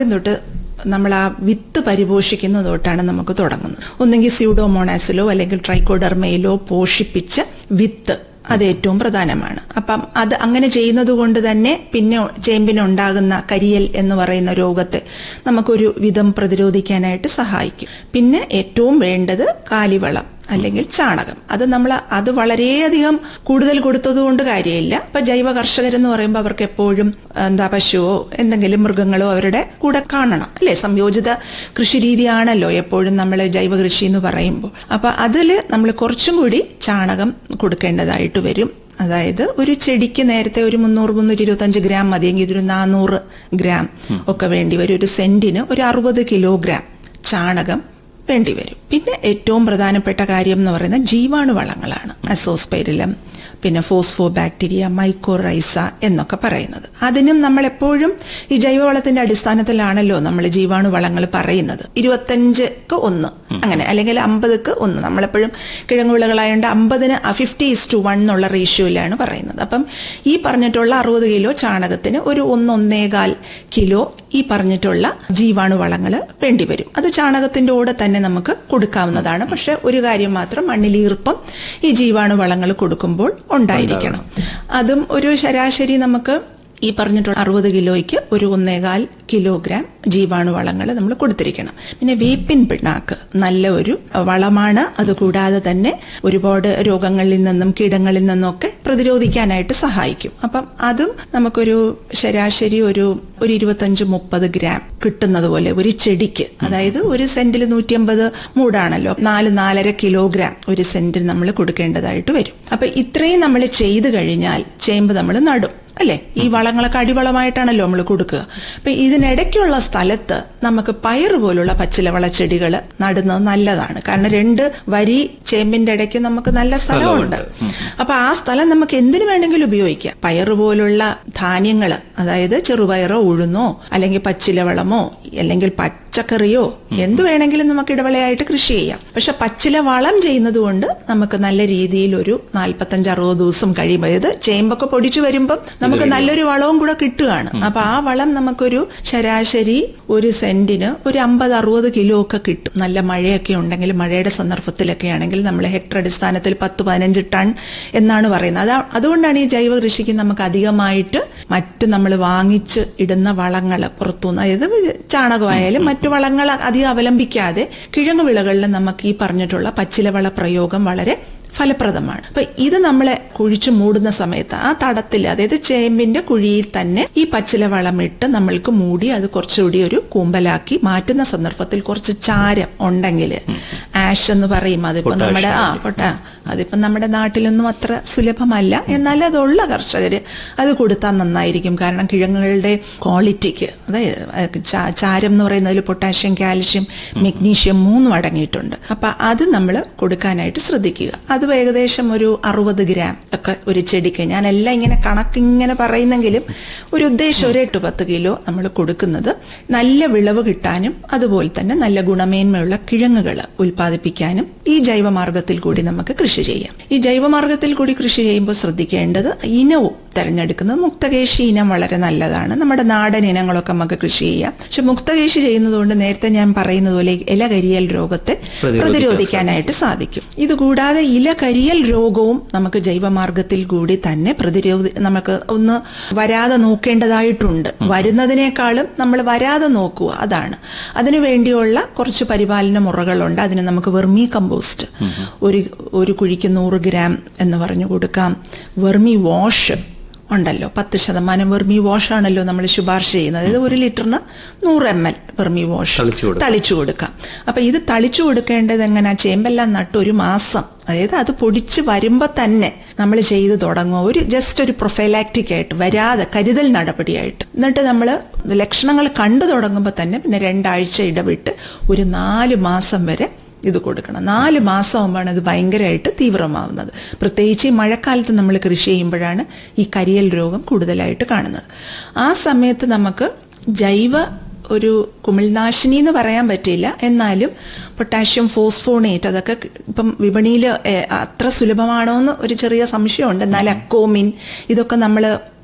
തൊട്ട് നമ്മൾ ആ വിത്ത് പരിപോഷിക്കുന്ന തൊട്ടാണ് നമുക്ക് തുടങ്ങുന്നത് ഒന്നെങ്കിൽ സ്യൂഡോമോണാസിലോ അല്ലെങ്കിൽ ട്രൈക്കോഡർമയിലോ പോഷിപ്പിച്ച വിത്ത് അത് ഏറ്റവും പ്രധാനമാണ് അപ്പം അത് അങ്ങനെ ചെയ്യുന്നത് കൊണ്ട് തന്നെ പിന്നെ ചേമ്പിനുണ്ടാകുന്ന കരിയൽ എന്ന് പറയുന്ന രോഗത്തെ നമുക്കൊരു വിധം പ്രതിരോധിക്കാനായിട്ട് സഹായിക്കും പിന്നെ ഏറ്റവും വേണ്ടത് കാലിവളം അല്ലെങ്കിൽ ചാണകം അത് നമ്മൾ അത് വളരെയധികം കൂടുതൽ കൊടുത്തതുകൊണ്ട് കാര്യമില്ല ഇപ്പൊ ജൈവ കർഷകരെന്ന് പറയുമ്പോൾ അവർക്ക് എപ്പോഴും എന്താ പശുവോ എന്തെങ്കിലും മൃഗങ്ങളോ അവരുടെ കൂടെ കാണണം അല്ലെ സംയോജിത കൃഷി രീതിയാണല്ലോ എപ്പോഴും നമ്മൾ ജൈവ കൃഷി എന്ന് പറയുമ്പോൾ അപ്പൊ അതിൽ നമ്മൾ കുറച്ചും കൂടി ചാണകം കൊടുക്കേണ്ടതായിട്ട് വരും അതായത് ഒരു ചെടിക്ക് നേരത്തെ ഒരു മുന്നൂറ് മുന്നൂറ്റി ഇരുപത്തഞ്ച് ഗ്രാം മതിയെങ്കിൽ ഇതൊരു നാനൂറ് ഗ്രാം ഒക്കെ വേണ്ടി വരും ഒരു സെന്റിന് ഒരു അറുപത് കിലോഗ്രാം ചാണകം വേണ്ടിവരും പിന്നെ ഏറ്റവും പ്രധാനപ്പെട്ട കാര്യം എന്ന് പറയുന്നത് ജീവാണുവളങ്ങളാണ് അസോസ്പൈരിലം പിന്നെ ഫോസ്ഫോ ബാക്ടീരിയ മൈക്കോറൈസ എന്നൊക്കെ പറയുന്നത് അതിനും നമ്മൾ എപ്പോഴും ഈ ജൈവവളത്തിന്റെ അടിസ്ഥാനത്തിലാണല്ലോ നമ്മൾ ജീവാണുവളങ്ങൾ പറയുന്നത് ഇരുപത്തഞ്ചക്ക് ഒന്ന് അങ്ങനെ അല്ലെങ്കിൽ അമ്പതുക്ക് ഒന്ന് നമ്മളെപ്പോഴും കിഴങ്ങുവിളകളായതുകൊണ്ട് അമ്പതിന് ഫിഫ്റ്റി ഇസ് ടു വൺ എന്നുള്ള റേഷ്യോയിലാണ് പറയുന്നത് അപ്പം ഈ പറഞ്ഞിട്ടുള്ള അറുപത് കിലോ ചാണകത്തിന് ഒരു ഒന്നൊന്നേകാൽ കിലോ ഈ പറഞ്ഞിട്ടുള്ള ജീവാണുവളങ്ങൾ വേണ്ടിവരും അത് ചാണകത്തിന്റെ കൂടെ തന്നെ നമുക്ക് കൊടുക്കാവുന്നതാണ് പക്ഷെ ഒരു കാര്യം മാത്രം മണ്ണിൽ ഈർപ്പം ഈ ജീവാണുവളങ്ങൾ കൊടുക്കുമ്പോൾ ഉണ്ടായിരിക്കണം അതും ഒരു ശരാശരി നമുക്ക് ഈ പറഞ്ഞിട്ടുള്ള അറുപത് കിലോയ്ക്ക് ഒരു ഒന്നേകാൽ കിലോഗ്രാം ജീവാണുവളങ്ങൾ നമ്മൾ കൊടുത്തിരിക്കണം പിന്നെ വേപ്പിൻ പിണ്ണാക്ക് നല്ല ഒരു വളമാണ് അതുകൂടാതെ തന്നെ ഒരുപാട് രോഗങ്ങളിൽ നിന്നും കീടങ്ങളിൽ നിന്നൊക്കെ പ്രതിരോധിക്കാനായിട്ട് സഹായിക്കും അപ്പം അതും നമുക്കൊരു ശരാശരി ഒരു ഒരു ഇരുപത്തഞ്ച് മുപ്പത് ഗ്രാം കിട്ടുന്നത് പോലെ ഒരു ചെടിക്ക് അതായത് ഒരു സെന്റിൽ നൂറ്റിയമ്പത് മൂടാണല്ലോ നാല് നാലര കിലോഗ്രാം ഒരു സെന്റിൽ നമ്മൾ കൊടുക്കേണ്ടതായിട്ട് വരും അപ്പൊ ഇത്രയും നമ്മൾ ചെയ്തു കഴിഞ്ഞാൽ ചേമ്പ് നമ്മൾ നടും അല്ലെ ഈ വളങ്ങളൊക്കെ അടിവളമായിട്ടാണല്ലോ നമ്മൾ കൊടുക്കുക അപ്പൊ ഇതിനിടയ്ക്കുള്ള സ്ഥലത്ത് നമുക്ക് പയറ് പോലുള്ള പച്ചിലവള ചെടികൾ നടുന്നത് നല്ലതാണ് കാരണം രണ്ട് വരി ചേമ്പിന്റെ ഇടയ്ക്ക് നമുക്ക് നല്ല സ്ഥലമുണ്ട് അപ്പൊ ആ സ്ഥലം നമുക്ക് എന്തിനു വേണമെങ്കിലും ഉപയോഗിക്കാം പയറ് പോലുള്ള ധാന്യങ്ങൾ അതായത് ചെറുപയറോ ഉഴുന്നോ അല്ലെങ്കിൽ പച്ചിലവളമോ അല്ലെങ്കിൽ പച്ചക്കറിയോ എന്ത് വേണമെങ്കിലും നമുക്ക് ഇടവേളയായിട്ട് കൃഷി ചെയ്യാം പക്ഷെ പച്ചില വളം ചെയ്യുന്നത് കൊണ്ട് നമുക്ക് നല്ല രീതിയിൽ ഒരു നാൽപ്പത്തഞ്ച് അറുപത് ദിവസം കഴിയുമ്പോൾ അതായത് ചേമ്പൊക്കെ പൊടിച്ചു വരുമ്പം നമുക്ക് നല്ലൊരു വളവും കൂടെ കിട്ടുകയാണ് അപ്പൊ ആ വളം നമുക്കൊരു ശരാശരി ഒരു സെന്റിന് ഒരു അമ്പത് അറുപത് കിലോ ഒക്കെ കിട്ടും നല്ല മഴയൊക്കെ ഉണ്ടെങ്കിൽ മഴയുടെ സന്ദർഭത്തിലൊക്കെ ആണെങ്കിൽ നമ്മൾ ഹെക്ടർ അടിസ്ഥാനത്തിൽ പത്ത് പതിനഞ്ച് ടൺ എന്നാണ് പറയുന്നത് അതാ അതുകൊണ്ടാണ് ഈ ജൈവ കൃഷിക്ക് നമുക്ക് അധികമായിട്ട് മറ്റ് നമ്മൾ വാങ്ങിച്ച് ഇടുന്ന വളങ്ങൾ പുറത്തുനിന്ന് അതായത് ചാണകമായാലും മറ്റു വളങ്ങൾ അധികം അവലംബിക്കാതെ കിഴങ്ങു വിളകളിൽ നമുക്ക് ഈ പറഞ്ഞിട്ടുള്ള പച്ചിലവള പ്രയോഗം വളരെ ഫലപ്രദമാണ് അപ്പൊ ഇത് നമ്മളെ കുഴിച്ചു മൂടുന്ന സമയത്ത് ആ തടത്തിൽ അതായത് ചേമ്പിന്റെ കുഴിയിൽ തന്നെ ഈ പച്ചില വളമിട്ട് നമ്മൾക്ക് മൂടി അത് കുറച്ചുകൂടി ഒരു കൂമ്പലാക്കി മാറ്റുന്ന സന്ദർഭത്തിൽ കുറച്ച് ചാരം ഉണ്ടെങ്കിൽ ആഷ് എന്ന് പറയും അതിപ്പോ നമ്മുടെ ആ പൊട്ട അതിപ്പോ നമ്മുടെ നാട്ടിലൊന്നും അത്ര സുലഭമല്ല എന്നാൽ അതുള്ള കർഷകര് അത് കൊടുത്താൽ നന്നായിരിക്കും കാരണം കിഴങ്ങുകളുടെ ക്വാളിറ്റിക്ക് അതായത് ചാരം എന്ന് പറയുന്നതിൽ പൊട്ടാഷ്യം കാൽഷ്യം മെഗ്നീഷ്യം മൂന്നും അടങ്ങിയിട്ടുണ്ട് അപ്പൊ അത് നമ്മൾ കൊടുക്കാനായിട്ട് ശ്രദ്ധിക്കുക അത് ഏകദേശം ഒരു അറുപത് ഗ്രാം ഒക്കെ ഒരു ചെടിക്ക് ഞാൻ എല്ലാം ഇങ്ങനെ കണക്ക് ഇങ്ങനെ പറയുന്നെങ്കിലും ഒരു ഉദ്ദേശം ഒരു എട്ട് പത്ത് കിലോ നമ്മൾ കൊടുക്കുന്നത് നല്ല വിളവ് കിട്ടാനും അതുപോലെ തന്നെ നല്ല ഗുണമേന്മയുള്ള കിഴങ്ങുകൾ ഉൽപ്പാദിപ്പിക്കാനും ഈ ജൈവമാർഗത്തിൽ കൂടി നമുക്ക് കൃഷി ചെയ്യാം ഈ ജൈവമാർഗത്തിൽ കൂടി കൃഷി ചെയ്യുമ്പോൾ ശ്രദ്ധിക്കേണ്ടത് ഇനവും തെരഞ്ഞെടുക്കുന്നത് മുക്തകേശി ഇനം വളരെ നല്ലതാണ് നമ്മുടെ നാടൻ ഇനങ്ങളൊക്കെ നമുക്ക് കൃഷി ചെയ്യാം പക്ഷെ മുക്തകേശി ചെയ്യുന്നതുകൊണ്ട് നേരത്തെ ഞാൻ പറയുന്നത് പോലെ ഇല കരിയൽ രോഗത്തെ പ്രതിരോധിക്കാനായിട്ട് സാധിക്കും ഇതുകൂടാതെ ഇല കരിയൽ രോഗവും നമുക്ക് ജൈവമാർഗത്തിൽ കൂടി തന്നെ പ്രതിരോധി നമുക്ക് ഒന്ന് വരാതെ നോക്കേണ്ടതായിട്ടുണ്ട് വരുന്നതിനേക്കാളും നമ്മൾ വരാതെ നോക്കുക അതാണ് അതിനു വേണ്ടിയുള്ള കുറച്ച് പരിപാലന മുറകളുണ്ട് അതിന് നമുക്ക് വെർമി കമ്പോസ്റ്റ് ഒരു ഒരു കുഴിക്ക് നൂറ് ഗ്രാം എന്ന് പറഞ്ഞു കൊടുക്കാം വെർമി വാഷ് ഉണ്ടല്ലോ പത്ത് ശതമാനം വെർമി വാഷ് ആണല്ലോ നമ്മൾ ശുപാർശ ചെയ്യുന്നത് അതായത് ഒരു ലിറ്ററിന് നൂറ് എം എൽ വെർമി വാഷ് തളിച്ചു കൊടുക്കാം അപ്പൊ ഇത് തളിച്ചു കൊടുക്കേണ്ടത് എങ്ങനെ ചേമ്പെല്ലാം നട്ട് ഒരു മാസം അതായത് അത് പൊടിച്ച് വരുമ്പോ തന്നെ നമ്മൾ ചെയ്തു തുടങ്ങുക ഒരു ജസ്റ്റ് ഒരു പ്രൊഫൈലാക്റ്റിക് ആയിട്ട് വരാതെ കരുതൽ നടപടിയായിട്ട് എന്നിട്ട് നമ്മൾ ലക്ഷണങ്ങൾ കണ്ടു തുടങ്ങുമ്പോൾ തന്നെ പിന്നെ രണ്ടാഴ്ച ഇടവിട്ട് ഒരു നാല് മാസം വരെ ഇത് കൊടുക്കണം നാല് മാസമാകുമ്പോഴാണ് ഇത് ഭയങ്കരമായിട്ട് തീവ്രമാവുന്നത് പ്രത്യേകിച്ച് ഈ മഴക്കാലത്ത് നമ്മൾ കൃഷി ചെയ്യുമ്പോഴാണ് ഈ കരിയൽ രോഗം കൂടുതലായിട്ട് കാണുന്നത് ആ സമയത്ത് നമുക്ക് ജൈവ ഒരു കുമിൾനാശിനി എന്ന് പറയാൻ പറ്റില്ല എന്നാലും പൊട്ടാഷ്യം ഫോസ്ഫോണേറ്റ് അതൊക്കെ ഇപ്പം വിപണിയിൽ അത്ര സുലഭമാണോ എന്ന് ഒരു ചെറിയ സംശയമുണ്ട് എന്നാൽ അക്കോമിൻ ഇതൊക്കെ നമ്മൾ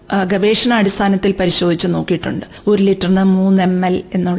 ആ, ഗവേഷണാടിസ്ഥാനത്തിൽ പരിശോധിച്ച് നോക്കിയിട്ടുണ്ട് ഒരു ലിറ്ററിന് മൂന്ന് എം എൽ എന്നുള്ള